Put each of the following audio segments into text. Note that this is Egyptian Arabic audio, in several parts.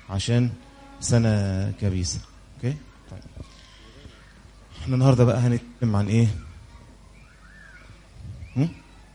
عشان سنة كبيسة اوكي طيب احنا النهاردة بقى هنتكلم عن ايه هم؟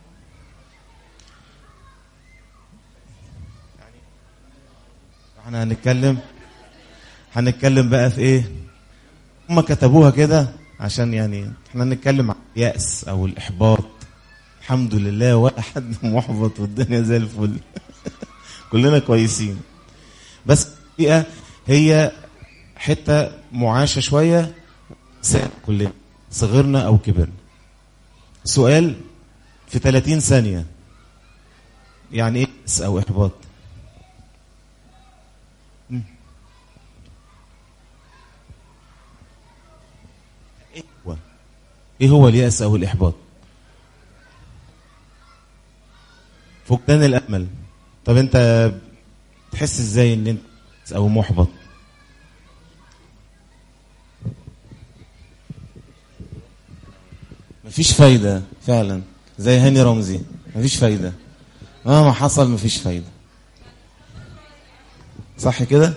احنا هنتكلم هنتكلم بقى في ايه هم كتبوها كده عشان يعني احنا هنتكلم عن اليأس او الاحباط الحمد لله ولا حد محبط والدنيا زي الفل كلنا كويسين بس الحقيقه هي حته معاشه شويه سنة كلنا صغرنا او كبرنا سؤال في 30 ثانيه يعني ايه يأس او احباط مم. ايه هو ايه هو اليأس او الاحباط فقدان الامل طب انت تحس ازاي ان انت او محبط مفيش فايدة فعلا زي هاني رمزي مفيش فايدة مهما حصل مفيش فايدة صح كده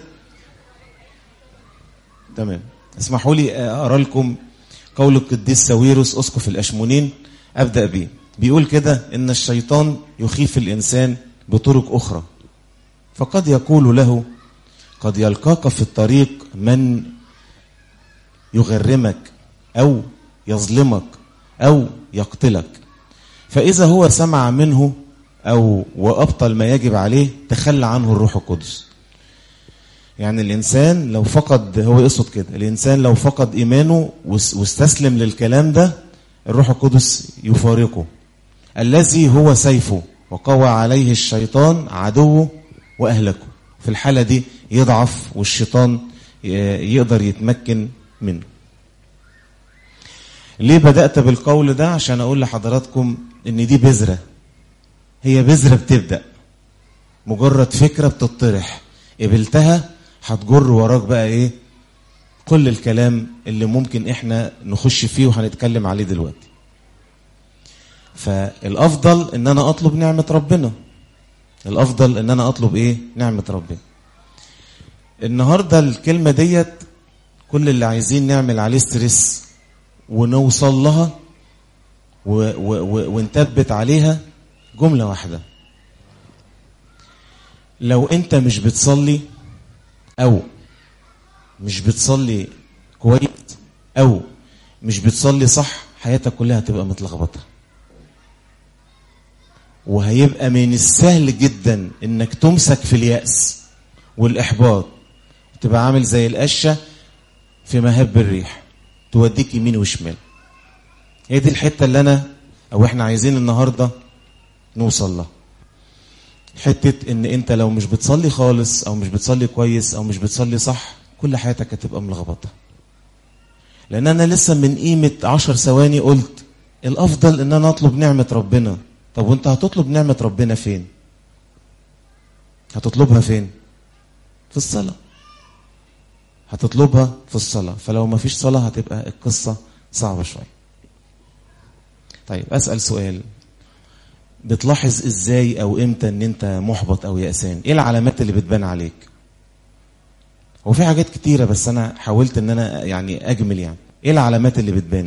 تمام اسمحوا لي اقرا لكم قول القديس ساويروس اسقف الاشمونين ابدا بيه بيقول كده ان الشيطان يخيف الانسان بطرق اخرى فقد يقول له قد يلقاك في الطريق من يغرمك او يظلمك او يقتلك فاذا هو سمع منه او وابطل ما يجب عليه تخلى عنه الروح القدس يعني الانسان لو فقد هو يقصد كده الانسان لو فقد ايمانه واستسلم للكلام ده الروح القدس يفارقه الذي هو سيفه وقوى عليه الشيطان عدوه واهلكه في الحاله دي يضعف والشيطان يقدر يتمكن منه ليه بدات بالقول ده عشان اقول لحضراتكم ان دي بذره هي بذره بتبدا مجرد فكره بتطرح قبلتها هتجر وراك بقى ايه كل الكلام اللي ممكن احنا نخش فيه وهنتكلم عليه دلوقتي فالافضل ان انا اطلب نعمه ربنا الافضل ان انا اطلب ايه نعمه ربنا النهارده الكلمه ديت كل اللي عايزين نعمل عليه ستريس ونوصل لها و و و ونثبت عليها جمله واحده لو انت مش بتصلي او مش بتصلي كويس او مش بتصلي صح حياتك كلها هتبقى متلخبطه وهيبقى من السهل جدا انك تمسك في اليأس والاحباط تبقى عامل زي القشه في مهب الريح توديك يمين وشمال هي دي الحته اللي انا او احنا عايزين النهارده نوصل لها حته ان انت لو مش بتصلي خالص او مش بتصلي كويس او مش بتصلي صح كل حياتك هتبقى ملخبطه لان انا لسه من قيمه عشر ثواني قلت الافضل ان انا اطلب نعمه ربنا طب وانت هتطلب نعمه ربنا فين هتطلبها فين في الصلاه هتطلبها في الصلاه فلو ما فيش صلاه هتبقى القصه صعبه شويه طيب اسال سؤال بتلاحظ ازاي او امتى ان انت محبط او يأسان ايه العلامات اللي بتبان عليك هو في حاجات كتيرة بس انا حاولت ان انا يعني اجمل يعني ايه العلامات اللي بتبان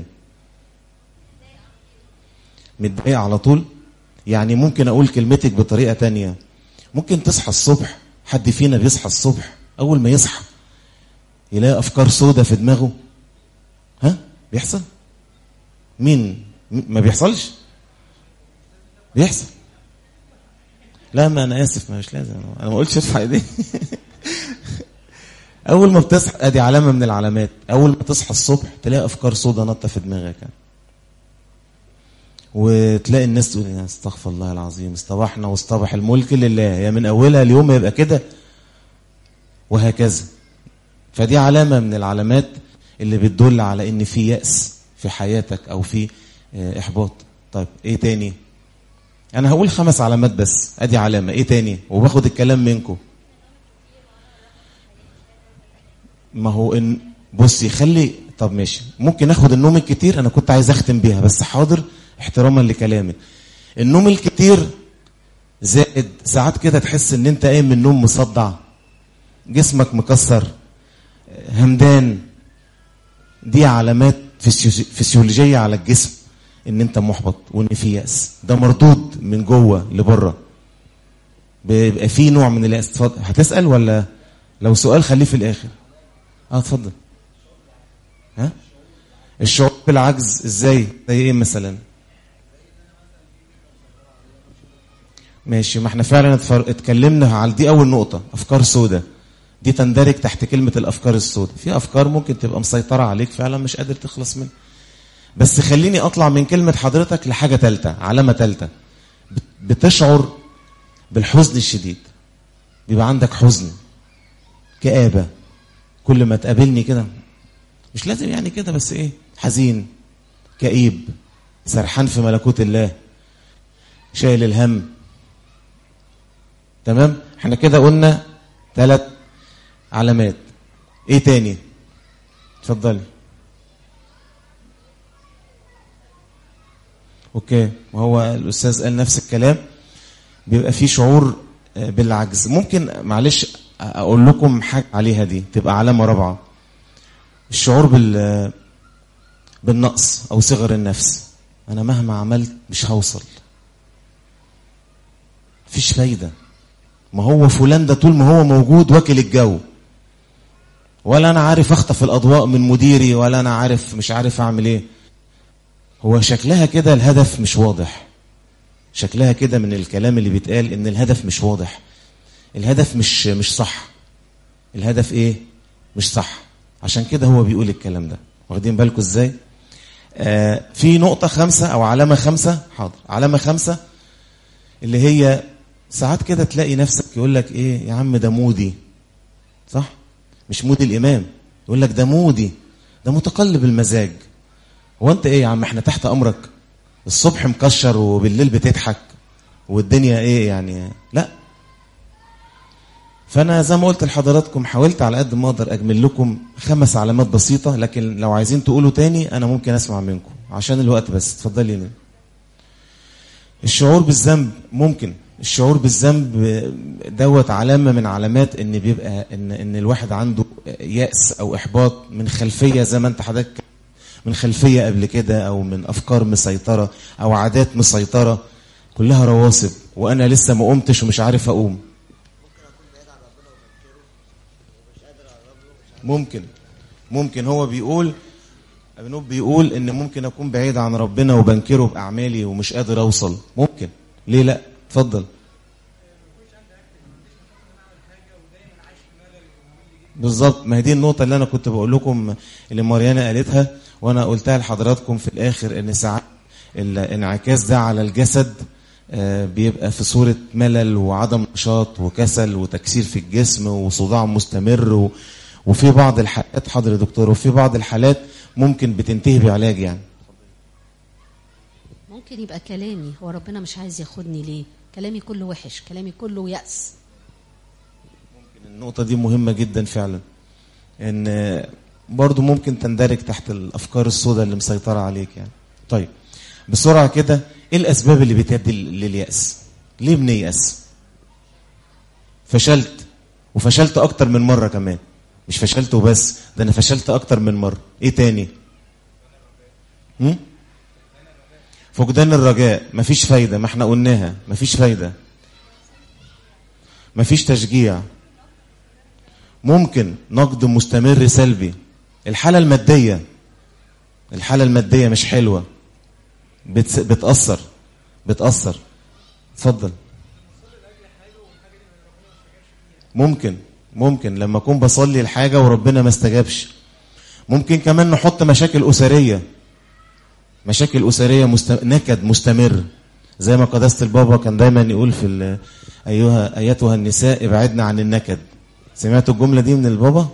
متضايق على طول يعني ممكن اقول كلمتك بطريقة تانية ممكن تصحى الصبح حد فينا بيصحى الصبح اول ما يصحى يلاقي افكار سودة في دماغه ها بيحصل مين ما بيحصلش بيحصل لا ما انا اسف مش لازم انا ما قلتش ارفع ايدي اول ما بتصحى ادي علامه من العلامات اول ما تصحى الصبح تلاقي افكار سودة نطه في دماغك وتلاقي الناس تقول يا استغفر الله العظيم اصطبحنا واصطبح الملك لله يا من اولها اليوم يبقى كده وهكذا فدي علامه من العلامات اللي بتدل على ان في يأس في حياتك او في احباط طيب ايه تاني انا هقول خمس علامات بس ادي علامه ايه تاني وباخد الكلام منكم ما هو ان بصي خلي طب ماشي ممكن اخد النوم الكتير انا كنت عايز اختم بيها بس حاضر احتراما لكلامك النوم الكتير زائد ساعات كده تحس ان انت قايم من النوم مصدع جسمك مكسر همدان دي علامات فسيولوجية على الجسم ان انت محبط وان في يأس ده مردود من جوه لبره بيبقى في نوع من اليأس اتفضل هتسأل ولا لو سؤال خليه في الاخر اه اتفضل ها الشعور بالعجز ازاي زي ايه مثلا ماشي ما احنا فعلا اتفر... اتكلمنا على دي اول نقطة افكار سودة دي تندرج تحت كلمة الافكار السودة في افكار ممكن تبقى مسيطرة عليك فعلا مش قادر تخلص منها بس خليني اطلع من كلمة حضرتك لحاجة تالتة علامة تالتة بتشعر بالحزن الشديد بيبقى عندك حزن كآبة كل ما تقابلني كده مش لازم يعني كده بس ايه حزين كئيب سرحان في ملكوت الله شايل الهم تمام احنا كده قلنا ثلاث علامات ايه تاني اتفضلي اوكي وهو الاستاذ قال نفس الكلام بيبقى في شعور بالعجز ممكن معلش اقول لكم حاجه عليها دي تبقى علامه رابعه الشعور بال بالنقص او صغر النفس انا مهما عملت مش هوصل مفيش فايده ما هو فلان ده طول ما هو موجود واكل الجو ولا انا عارف اخطف الاضواء من مديري ولا انا عارف مش عارف اعمل ايه هو شكلها كده الهدف مش واضح شكلها كده من الكلام اللي بيتقال ان الهدف مش واضح الهدف مش مش صح الهدف ايه مش صح عشان كده هو بيقول الكلام ده واخدين بالكم ازاي آه في نقطة خمسة او علامة خمسة حاضر علامة خمسة اللي هي ساعات كده تلاقي نفسك يقول لك ايه يا عم ده مودي صح مش مودي الامام يقول لك ده مودي ده متقلب المزاج هو انت ايه يا عم احنا تحت امرك الصبح مكشر وبالليل بتضحك والدنيا ايه يعني لا فانا زي ما قلت لحضراتكم حاولت على قد ما اقدر اجمل لكم خمس علامات بسيطه لكن لو عايزين تقولوا تاني انا ممكن اسمع منكم عشان الوقت بس اتفضلي الشعور بالذنب ممكن الشعور بالذنب دوت علامه من علامات ان بيبقى ان ان الواحد عنده يأس او احباط من خلفيه زي ما انت حضرتك من خلفيه قبل كده او من افكار مسيطره او عادات مسيطره كلها رواسب وانا لسه ما قمتش ومش عارف اقوم ممكن ممكن هو بيقول ابنوب بيقول ان ممكن اكون بعيد عن ربنا وبنكره باعمالي ومش قادر اوصل ممكن ليه لا اتفضل بالظبط ما هي دي النقطة اللي أنا كنت بقول لكم اللي ماريانا قالتها وأنا قلتها لحضراتكم في الآخر إن ساعات الانعكاس ده على الجسد بيبقى في صورة ملل وعدم نشاط وكسل وتكسير في الجسم وصداع مستمر وفي بعض الحالات حاضر يا دكتور وفي بعض الحالات ممكن بتنتهي بعلاج يعني ممكن يبقى كلامي هو ربنا مش عايز ياخدني ليه كلامي كله وحش كلامي كله يأس ممكن النقطة دي مهمة جدا فعلا ان برضو ممكن تندرج تحت الافكار السوداء اللي مسيطرة عليك يعني طيب بسرعة كده ايه الاسباب اللي بتؤدي لليأس ليه بنيأس فشلت وفشلت اكتر من مرة كمان مش فشلت وبس ده انا فشلت اكتر من مرة ايه تاني هم؟ فقدان الرجاء مفيش فايدة ما احنا قلناها مفيش فايدة مفيش تشجيع ممكن نقد مستمر سلبي الحالة المادية الحالة المادية مش حلوة بتس... بتأثر بتأثر اتفضل ممكن ممكن لما اكون بصلي الحاجة وربنا ما استجابش ممكن كمان نحط مشاكل أسرية مشاكل أسرية مست... نكد مستمر زي ما قداسة البابا كان دايما يقول في ال... أيها أيتها النساء ابعدنا عن النكد سمعتوا الجملة دي من البابا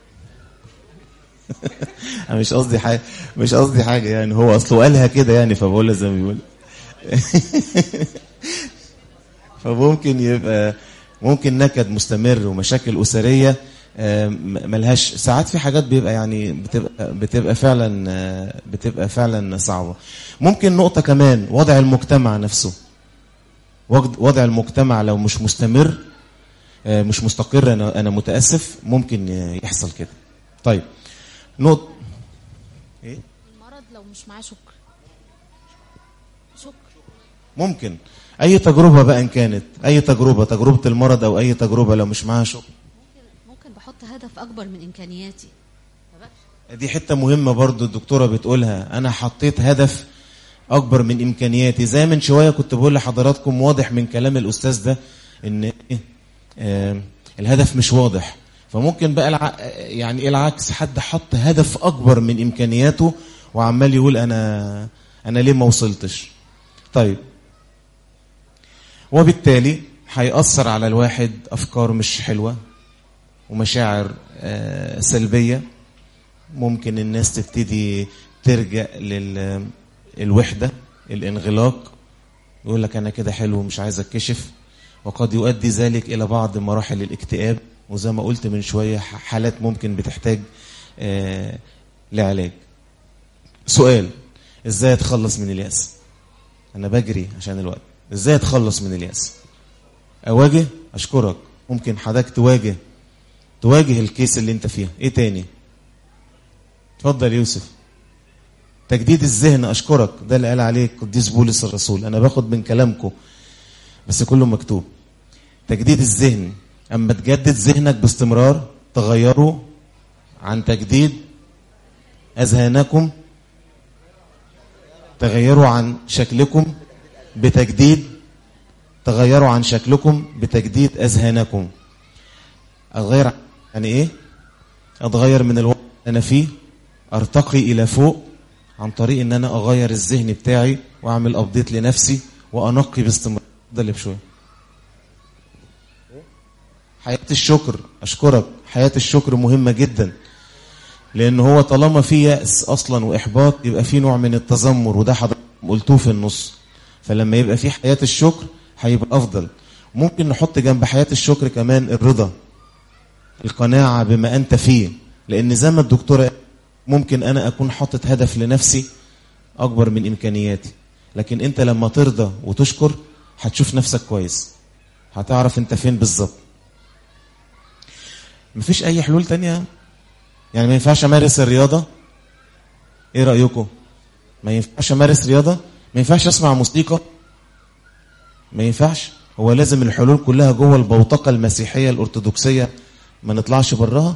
أنا مش قصدي حاجة مش قصدي حاجة يعني هو أصله قالها كده يعني فبقول زي ما بيقول فممكن يبقى ممكن نكد مستمر ومشاكل أسرية ملهاش ساعات في حاجات بيبقى يعني بتبقى بتبقى فعلا بتبقى فعلا صعبة ممكن نقطة كمان وضع المجتمع نفسه وضع المجتمع لو مش مستمر آه، مش مستقر انا انا متاسف ممكن آه، يحصل كده طيب نقط ايه المرض لو مش معاه شكر شكر ممكن اي تجربه بقى ان كانت اي تجربه تجربه المرض او اي تجربه لو مش معاها شغل ممكن بحط هدف اكبر من امكانياتي ما بقاش دي حته مهمه برضو الدكتوره بتقولها انا حطيت هدف اكبر من امكانياتي زي من شويه كنت بقول لحضراتكم واضح من كلام الاستاذ ده ان إيه؟ آه الهدف مش واضح فممكن بقى الع... يعني العكس حد حط هدف اكبر من امكانياته وعمال يقول انا انا ليه ما وصلتش طيب وبالتالي هيأثر على الواحد افكار مش حلوه ومشاعر آه، سلبيه ممكن الناس تبتدي ترجع للوحده الانغلاق يقول لك انا كده حلو ومش عايز اتكشف وقد يؤدي ذلك الى بعض مراحل الاكتئاب وزي ما قلت من شويه ح- حالات ممكن بتحتاج آه، لعلاج سؤال ازاي اتخلص من الياس انا بجري عشان الوقت ازاي اتخلص من الياس اواجه اشكرك ممكن حضرتك تواجه تواجه الكيس اللي انت فيها ايه تاني اتفضل يوسف تجديد الذهن اشكرك ده اللي قال عليه القديس بولس الرسول انا باخد من كلامكم بس كله مكتوب تجديد الذهن اما تجدد ذهنك باستمرار تغيره عن تجديد اذهانكم تغيروا عن شكلكم بتجديد تغيروا عن شكلكم بتجديد اذهانكم اتغير يعني ايه اتغير من الوضع اللي انا فيه ارتقي الى فوق عن طريق ان انا اغير الذهن بتاعي واعمل ابديت لنفسي وانقي باستمرار ده اللي بشويه حياة الشكر اشكرك حياة الشكر مهمة جدا لان هو طالما في يأس اصلا واحباط يبقى في نوع من التذمر وده حضرتك قلتوه في النص فلما يبقى في حياة الشكر هيبقى افضل ممكن نحط جنب حياة الشكر كمان الرضا القناعة بما أنت فيه لأن زي ما الدكتورة قالت، ممكن أنا أكون حاطط هدف لنفسي أكبر من إمكانياتي لكن أنت لما ترضى وتشكر هتشوف نفسك كويس هتعرف أنت فين بالظبط مفيش أي حلول تانية يعني ما ينفعش أمارس الرياضة إيه رأيكم ما ينفعش أمارس رياضة ما ينفعش أسمع موسيقى ما ينفعش هو لازم الحلول كلها جوه البوتقة المسيحية الأرثوذكسية ما نطلعش براها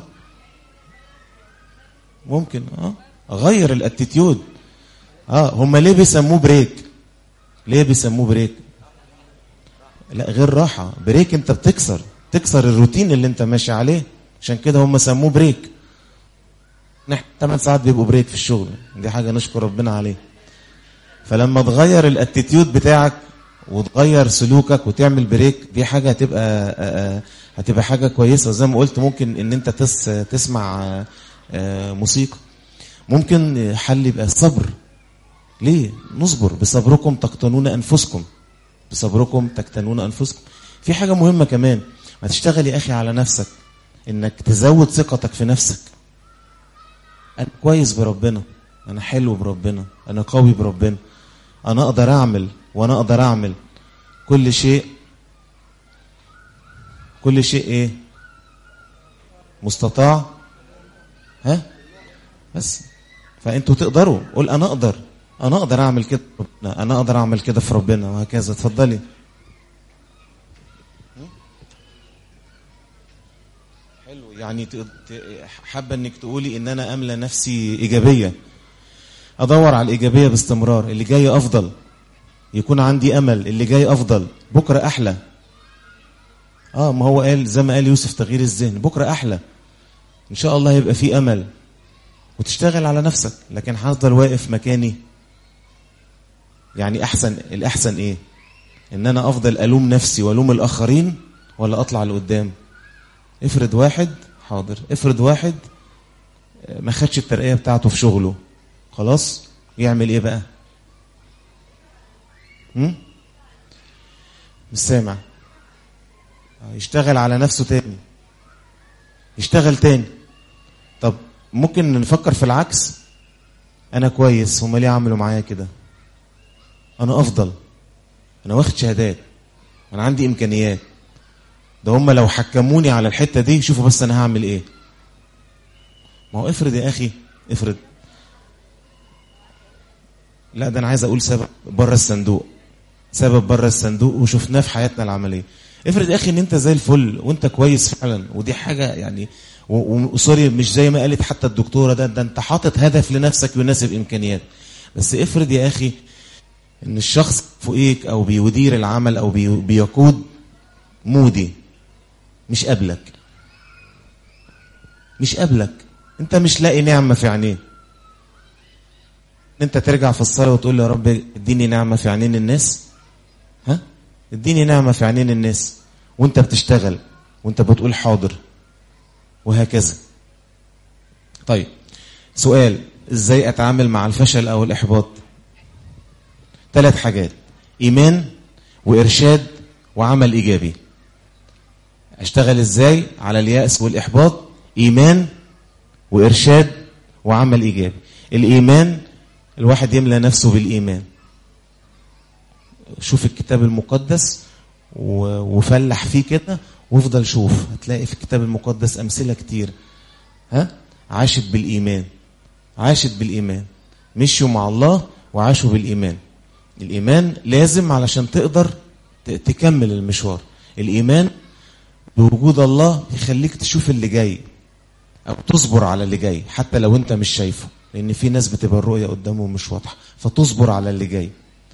ممكن اه اغير الاتيتيود اه هم ليه بيسموه بريك ليه بيسموه بريك لا غير راحة بريك انت بتكسر تكسر الروتين اللي انت ماشي عليه عشان كده هم سموه بريك نحن 8 ساعات بيبقوا بريك في الشغل دي حاجة نشكر ربنا عليه فلما تغير الاتيتيود بتاعك وتغير سلوكك وتعمل بريك دي حاجه هتبقى آه، آه، هتبقى حاجه كويسه زي ما قلت ممكن ان انت تس تسمع آه، آه، موسيقى ممكن حل يبقى الصبر ليه نصبر بصبركم تقتنون انفسكم بصبركم تقتنون انفسكم في حاجه مهمه كمان ما تشتغل يا اخي على نفسك انك تزود ثقتك في نفسك انا كويس بربنا انا حلو بربنا انا قوي بربنا انا اقدر اعمل وانا اقدر اعمل كل شيء كل شيء ايه مستطاع ها بس فانتوا تقدروا قول انا اقدر انا اقدر اعمل كده في ربنا انا اقدر اعمل كده في ربنا وهكذا اتفضلي حلو يعني ت- ت- حابه انك تقولي ان انا املى نفسي ايجابيه ادور على الايجابيه باستمرار اللي جاي افضل يكون عندي امل اللي جاي افضل بكره احلى اه ما هو قال زي ما قال يوسف تغيير الذهن بكره احلى ان شاء الله هيبقى في امل وتشتغل على نفسك لكن هفضل واقف مكاني يعني احسن الاحسن ايه ان انا افضل الوم نفسي والوم الاخرين ولا اطلع لقدام افرض واحد حاضر افرض واحد آه، ما خدش الترقيه بتاعته في شغله خلاص يعمل ايه بقى هم؟ مش سامع آه، يشتغل على نفسه تاني يشتغل تاني طب ممكن نفكر في العكس انا كويس هما ليه عملوا معايا كده انا افضل انا واخد شهادات انا عندي امكانيات ده هم لو حكموني على الحته دي شوفوا بس انا هعمل ايه ما هو افرض يا اخي افرض لا ده انا عايز اقول سبب بره الصندوق سبب بره الصندوق وشفناه في حياتنا العمليه افرض يا اخي ان انت زي الفل وانت كويس فعلا ودي حاجه يعني وسوري مش زي ما قالت حتى الدكتوره ده ده انت حاطط هدف لنفسك يناسب امكانيات بس افرض يا اخي ان الشخص فوقيك او بيدير العمل او بي بيقود مودي مش قابلك مش قابلك انت مش لاقي نعمه في عينيه انت ترجع في الصلاه وتقول يا رب اديني نعمه في عينين الناس ها اديني نعمه في عينين الناس وانت بتشتغل وانت بتقول حاضر وهكذا طيب سؤال ازاي اتعامل مع الفشل او الاحباط ثلاث حاجات ايمان وارشاد وعمل ايجابي اشتغل ازاي على الياس والاحباط ايمان وارشاد وعمل ايجابي الايمان الواحد يملى نفسه بالايمان شوف الكتاب المقدس وفلح فيه كده وافضل شوف هتلاقي في الكتاب المقدس امثله كتير ها عاشت بالايمان عاشت بالايمان مشوا مع الله وعاشوا بالايمان الايمان لازم علشان تقدر تكمل المشوار الايمان بوجود الله يخليك تشوف اللي جاي او تصبر على اللي جاي حتى لو انت مش شايفه لان في ناس بتبقى الرؤيه قدامه مش واضحه فتصبر على اللي جاي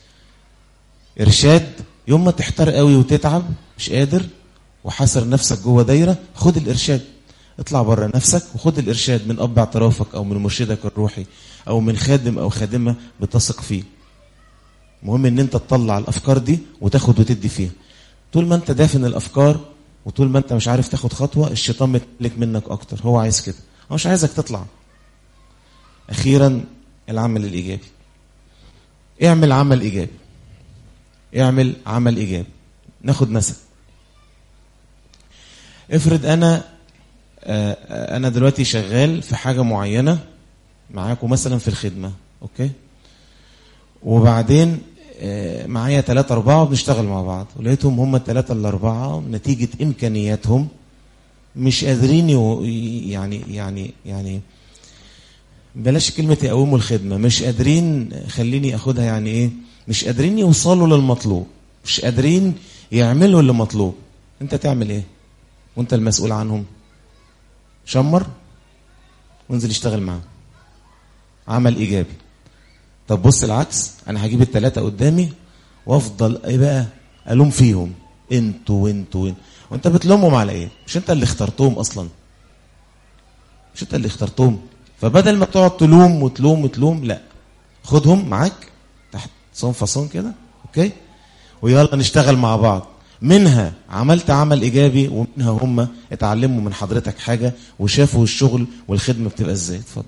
ارشاد يوم ما تحتار قوي وتتعب مش قادر وحاصر نفسك جوه دايره خد الارشاد اطلع بره نفسك وخد الارشاد من اب اعترافك او من مرشدك الروحي او من خادم او خادمه بتثق فيه المهم ان انت تطلع الافكار دي وتاخد وتدي فيها طول ما انت دافن الافكار وطول ما انت مش عارف تاخد خطوه الشيطان متملك منك اكتر هو عايز كده هو مش عايزك تطلع اخيرا العمل الايجابي اعمل عمل ايجابي اعمل عمل ايجابي ناخد مثل افرض انا انا دلوقتي شغال في حاجه معينه معاكم مثلا في الخدمه اوكي وبعدين معايا ثلاثة أربعة وبنشتغل مع بعض ولقيتهم هم الثلاثة الأربعة نتيجة إمكانياتهم مش قادرين يعني يعني يعني بلاش كلمة يقوموا الخدمة مش قادرين خليني أخدها يعني إيه مش قادرين يوصلوا للمطلوب مش قادرين يعملوا اللي مطلوب أنت تعمل إيه وأنت المسؤول عنهم شمر وانزل اشتغل معاهم عمل إيجابي طب بص العكس انا هجيب الثلاثه قدامي وافضل ايه بقى الوم فيهم انتوا وانتوا وانتوا وانت بتلومهم على ايه مش انت اللي اخترتهم اصلا مش انت اللي اخترتهم فبدل ما تقعد تلوم وتلوم وتلوم لا خدهم معاك تحت صون فصون كده اوكي ويلا نشتغل مع بعض منها عملت عمل ايجابي ومنها هم اتعلموا من حضرتك حاجه وشافوا الشغل والخدمه بتبقى ازاي اتفضل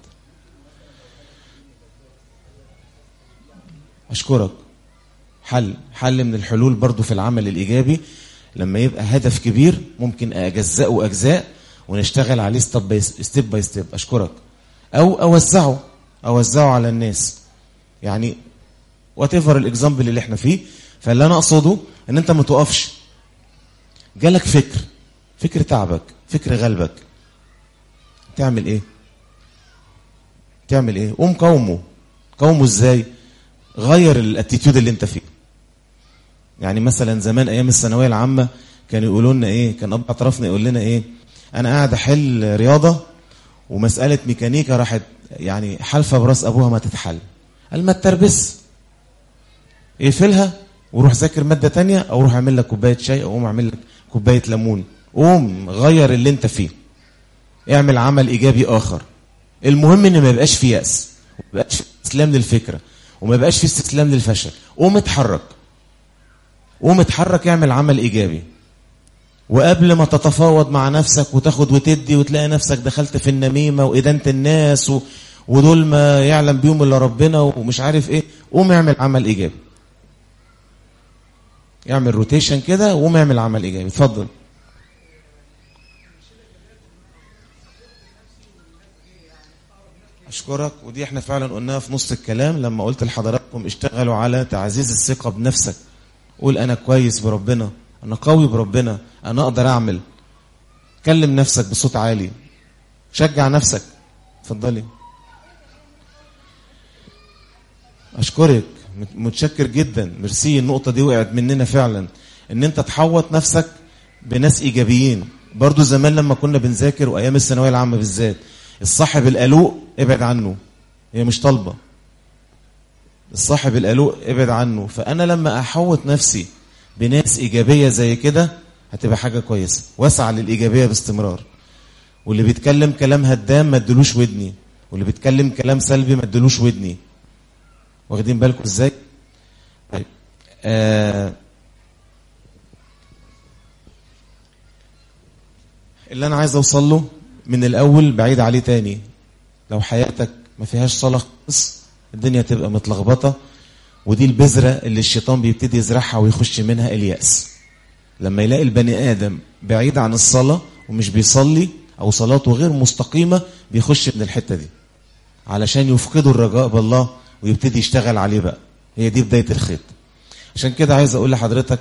أشكرك حل حل من الحلول برضو في العمل الإيجابي لما يبقى هدف كبير ممكن أجزأه أجزاء ونشتغل عليه ستيب باي ستيب باي ستيب أشكرك أو أوزعه أوزعه على الناس يعني وات ايفر الاكزامبل اللي احنا فيه فاللي انا اقصده ان انت ما تقفش جالك فكر فكر تعبك فكر غلبك تعمل ايه تعمل ايه قوم قومه قومه ازاي غير الاتيتيود اللي انت فيه يعني مثلا زمان ايام الثانويه العامه كانوا يقولوا لنا ايه كان اب اعترافنا يقول لنا ايه انا قاعد احل رياضه ومساله ميكانيكا راحت يعني حالفه براس ابوها ما تتحل قال ما تربس اقفلها وروح ذاكر ماده تانية او روح اعمل لك كوبايه شاي او قوم اعمل لك كوبايه ليمون قوم غير اللي انت فيه اعمل عمل ايجابي اخر المهم ان ما يبقاش في ياس وما يبقاش في استسلام للفكره وما يبقاش في استسلام للفشل قوم اتحرك قوم اتحرك اعمل عمل ايجابي وقبل ما تتفاوض مع نفسك وتاخد وتدي وتلاقي نفسك دخلت في النميمه وادانه الناس و... ودول ما يعلم بيهم الا ربنا ومش عارف ايه قوم اعمل عمل ايجابي اعمل روتيشن كده وقوم اعمل عمل ايجابي اتفضل اشكرك ودي احنا فعلا قلناها في نص الكلام لما قلت لحضراتكم اشتغلوا على تعزيز الثقه بنفسك قول انا كويس بربنا انا قوي بربنا انا اقدر اعمل كلم نفسك بصوت عالي شجع نفسك اتفضلي اشكرك متشكر جدا ميرسي النقطه دي وقعت مننا فعلا ان انت تحوط نفسك بناس ايجابيين برضو زمان لما كنا بنذاكر وايام الثانويه العامه بالذات الصاحب القلوق ابعد عنه هي مش طالبه الصاحب القلوق ابعد عنه فانا لما احوط نفسي بناس ايجابيه زي كده هتبقى حاجه كويسه واسعى للايجابيه باستمرار واللي بيتكلم كلام هدام ما ادلوش ودني واللي بيتكلم كلام سلبي ما ادلوش ودني واخدين بالكم ازاي طيب آه اللي انا عايز اوصل له من الاول بعيد عليه تاني لو حياتك ما فيهاش صلاه خالص الدنيا تبقى متلخبطه ودي البذره اللي الشيطان بيبتدي يزرعها ويخش منها الياس لما يلاقي البني ادم بعيد عن الصلاه ومش بيصلي او صلاته غير مستقيمه بيخش من الحته دي علشان يفقدوا الرجاء بالله ويبتدي يشتغل عليه بقى هي دي بدايه الخيط عشان كده عايز اقول لحضرتك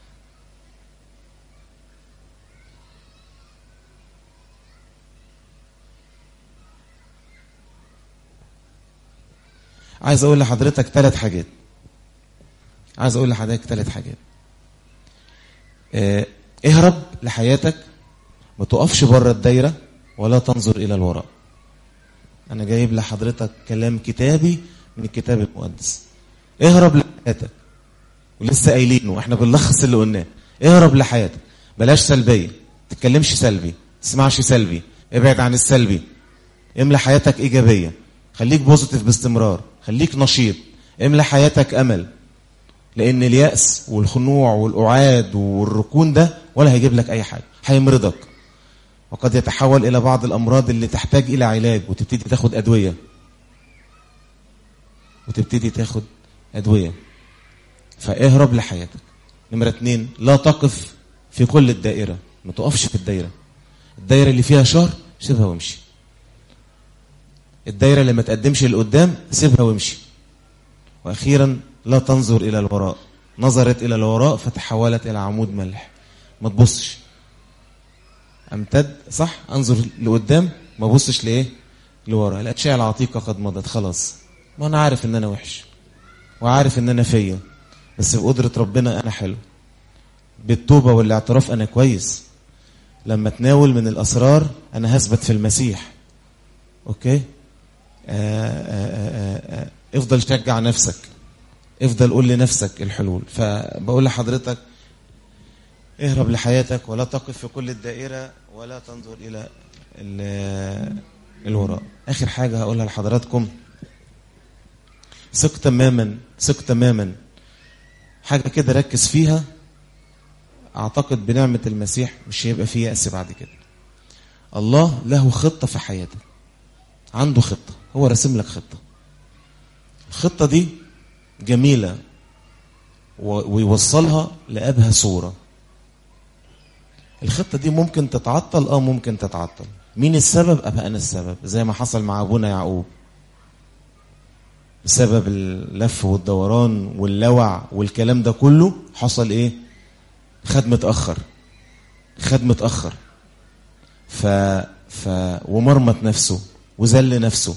عايز اقول لحضرتك ثلاث حاجات عايز اقول لحضرتك ثلاث حاجات اه اهرب لحياتك ما تقفش بره الدايره ولا تنظر الى الوراء انا جايب لحضرتك كلام كتابي من الكتاب المقدس اهرب لحياتك ولسه قايلينه واحنا بنلخص اللي قلناه اهرب لحياتك بلاش سلبيه تتكلمش سلبي تسمعش سلبي ابعد عن السلبي املى حياتك ايجابيه خليك بوزيتيف باستمرار خليك نشيط املى حياتك امل لان الياس والخنوع والاعاد والركون ده ولا هيجيب لك اي حاجه هيمرضك وقد يتحول الى بعض الامراض اللي تحتاج الى علاج وتبتدي تاخد ادويه وتبتدي تاخد ادويه فاهرب لحياتك نمره اتنين لا تقف في كل الدائره ما تقفش في الدايره الدايره اللي فيها شر سيبها وامشي الدايره اللي ما تقدمش لقدام سيبها وامشي واخيرا لا تنظر الى الوراء نظرت الى الوراء فتحولت الى عمود ملح ما تبصش امتد صح انظر لقدام ما ابصش لايه لورا الاشياء العتيقه قد مضت خلاص ما انا عارف ان انا وحش وعارف ان انا فيا بس بقدره ربنا انا حلو بالتوبه والاعتراف انا كويس لما اتناول من الاسرار انا هثبت في المسيح اوكي آآ آآ آآ افضل شجع نفسك افضل قول لنفسك الحلول فبقول لحضرتك اهرب لحياتك ولا تقف في كل الدائرة ولا تنظر إلى الوراء آخر حاجة هقولها لحضراتكم ثق تماما ثق تماما حاجة كده ركز فيها أعتقد بنعمة المسيح مش هيبقى فيه يأس بعد كده الله له خطة في حياتك عنده خطة هو رسم لك خطة الخطة دي جميلة ويوصلها لأبهى صورة الخطة دي ممكن تتعطل اه ممكن تتعطل مين السبب ابقى انا السبب زي ما حصل مع ابونا يعقوب بسبب اللف والدوران واللوع والكلام ده كله حصل ايه خد متاخر خد متاخر ف ف ومرمط نفسه وذل نفسه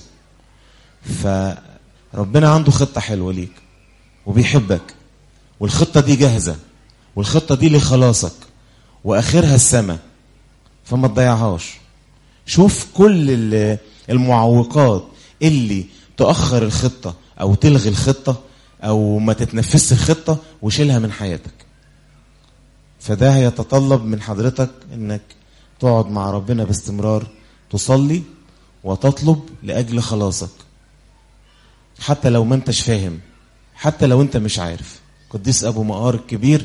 فربنا عنده خطه حلوه ليك وبيحبك والخطه دي جاهزه والخطه دي لخلاصك واخرها السماء فما تضيعهاش شوف كل المعوقات اللي تاخر الخطه او تلغي الخطه او ما تتنفذش الخطه وشيلها من حياتك فده هيتطلب من حضرتك انك تقعد مع ربنا باستمرار تصلي وتطلب لاجل خلاصك حتى لو ما انتش فاهم حتى لو انت مش عارف قديس ابو مقار الكبير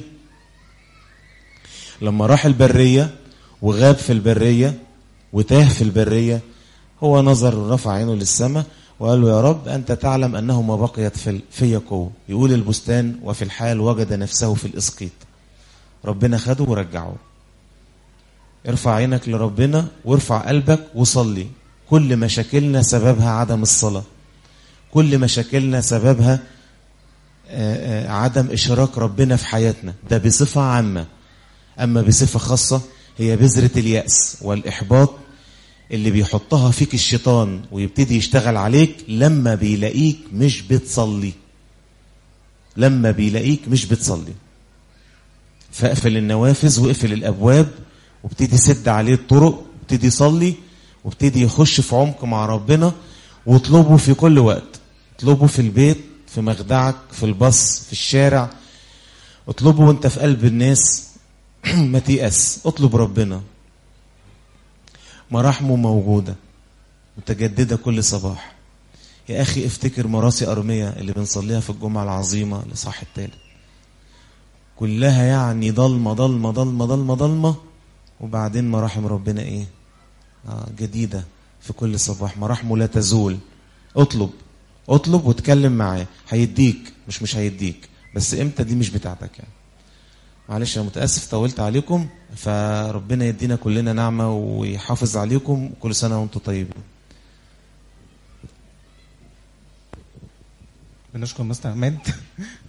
لما راح البرية وغاب في البرية وتاه في البرية هو نظر رفع عينه للسماء وقال له يا رب أنت تعلم أنه ما بقيت في في قوة يقول البستان وفي الحال وجد نفسه في الإسقيط ربنا خده ورجعه ارفع عينك لربنا وارفع قلبك وصلي كل مشاكلنا سببها عدم الصلاة كل مشاكلنا سببها عدم إشراك ربنا في حياتنا ده بصفة عامة أما بصفة خاصة هي بذرة اليأس والإحباط اللي بيحطها فيك الشيطان ويبتدي يشتغل عليك لما بيلاقيك مش بتصلي لما بيلاقيك مش بتصلي فاقفل النوافذ واقفل الابواب وابتدي سد عليه الطرق وابتدي يصلي وابتدي يخش في عمق مع ربنا واطلبه في كل وقت اطلبه في البيت في مخدعك في الباص في الشارع اطلبه وانت في قلب الناس ما تيأس اطلب ربنا مراحمه موجودة متجددة كل صباح يا أخي افتكر مراسي أرمية اللي بنصليها في الجمعة العظيمة لصاح التالت كلها يعني ضلمة ضلمة ضلمة ضلمة ضلمة وبعدين مراحم ربنا ايه آه جديدة في كل صباح مراحمه لا تزول اطلب اطلب واتكلم معاه هيديك مش مش هيديك بس امتى دي مش بتاعتك يعني معلش انا متاسف طولت عليكم فربنا يدينا كلنا نعمه ويحافظ عليكم كل سنه وانتم طيبين بنشكر مستر عماد